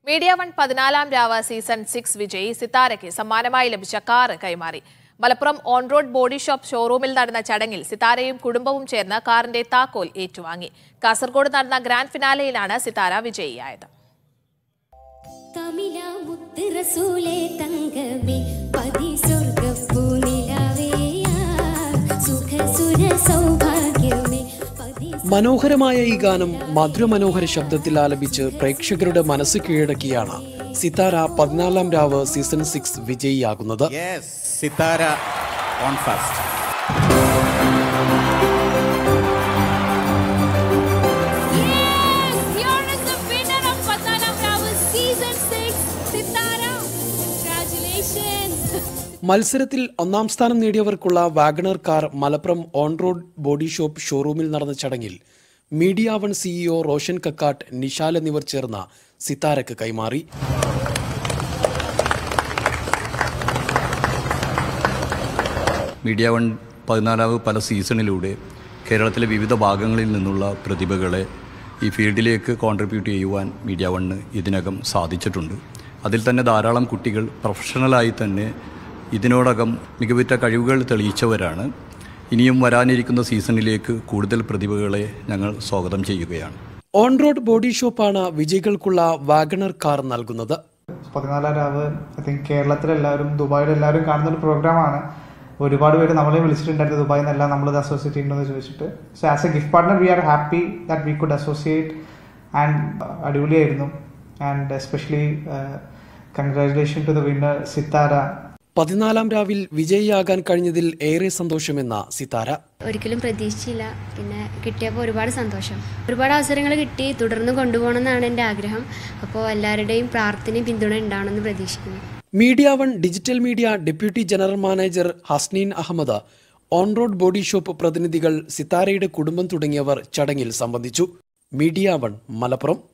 Media one പതിനാലാം രാവ് season six വിജയി സിത്താരയ്ക്ക് സമ്മാനമായി ലഭിച്ച കാറ് കൈമാറി Malappuram on road body shop ഷോറൂമിൽ നടന്ന ചടങ്ങിൽ സിത്താരയും കുടുംബവും ചേർന്ന് കാറിന്റെ താക്കോൽ ഏറ്റുവാങ്ങി കാസർഗോഡ് നടന്ന ഗ്രാൻഡ് ഫിനാലെയിലാണ് സിത്താര വിജയിയായത് തമിഴ മുത്ത് റസൂലേ തങ്കമേ പതി സ്വർഗപ്പൂ നിലാവേയാ സുഖ സുര സൗഭാഗ്യമേ പതി മനോഹരമായ ഈ ഗാനം മധുരമനോഹര ശബ്ദത്തിൽ ആലപിച്ച് പ്രേക്ഷകരുടെ മനസ്സ് കീഴടക്കിയാണ് സിത്താര പതിനാലാം രാവ് സീസൺ സിക്സ് വിജയിയാകുന്നത് Yes, Sitara on first. Yes, here is the winner of പതിനാലാം രാവ് സീസൺ 6 സിത്താര Congratulations മത്സരത്തിൽ ഒന്നാം സ്ഥാനം നേടിയവർക്കുള്ള WagonR car Malappuram on road body shop ഷോറൂമിൽ നടന്ന ചടങ്ങിൽ media one CEO Roshan Kakkat Nishal എന്നിവർ ചേർന്ന സിത്താരക്ക് കൈമാറി മീഡിയ വൺ പതിനാലാവ് പല സീസണിലൂടെ കേരളത്തിലെ വിവിധ ഭാഗങ്ങളിൽ നിന്നുള്ള പ്രതിഭകളെ ഈ ഫീൽഡിലേക്ക് കോൺട്രിബ്യൂട്ട് ചെയ്യുവാൻ മീഡിയ വണ്ണ് ഇതിനകം സാധിച്ചിട്ടുണ്ട് അതിൽ തന്നെ ധാരാളം കുട്ടികൾ പ്രൊഫഷണലായി തന്നെ ഇതിനോടകം മികവുറ്റ കഴിവുകൾ തെളിയിച്ചവരാണ് ഇനിയും വരാനിരിക്കുന്ന സീസണിലേക്ക് കൂടുതൽ പ്രതിഭകളെ ഞങ്ങൾ സ്വാഗതം ചെയ്യുകയാണ് ഓൺ റോഡ് ബോഡി ഷോപ്പാണ് വിജയികൾക്കുള്ള വാഗണർ കാർ നൽകുന്നത് പതിനാലാം രാവ് ഐ തിങ്ക് കേരളത്തിലെല്ലാവരും ദുബായിലെ എല്ലാവരും കാണുന്ന ഒരു പ്രോഗ്രാമാണ് ഒരുപാട് പേര് നമ്മളെ വിളിച്ചിട്ടുണ്ടായിരുന്നു ദുബായിൽ നിന്നെല്ലാം നമ്മളത് അസോസിയേറ്റ് ചെയ്യുന്നത് ചോദിച്ചിട്ട് so as a gift partner we are happy that we could associate and അടിപൊളിയായിരുന്നു and especially congratulation to the winner Sithara പതിനാലാം രാവിൽ വിജയിയാകാൻ കഴിഞ്ഞതിൽ ഏറെ സന്തോഷമെന്ന സിത്താര ഒരിക്കലും പ്രതീക്ഷിച്ചില്ല പിന്നെ കിട്ടിയപ്പോൾ ഒരുപാട് സന്തോഷം ഒരുപാട് അവസരങ്ങൾ കിട്ടി തുടർന്ന് കൊണ്ടുപോകണം എന്നാണ് എൻ്റെ ആഗ്രഹം അപ്പോൾ എല്ലാവരുടെയും പ്രാർത്ഥനയും പിന്തുണ ഉണ്ടാവണമെന്ന് പ്രതീക്ഷിക്കുന്നു media one digital media deputy general manager Hasneen Ahmed on road body shop പ്രതിനിധികൾ സിത്താരയുടെ കുടുംബം തുടങ്ങിയവർ ചടങ്ങിൽ സംബന്ധിച്ചു മീഡിയ വൺ മലപ്പുറം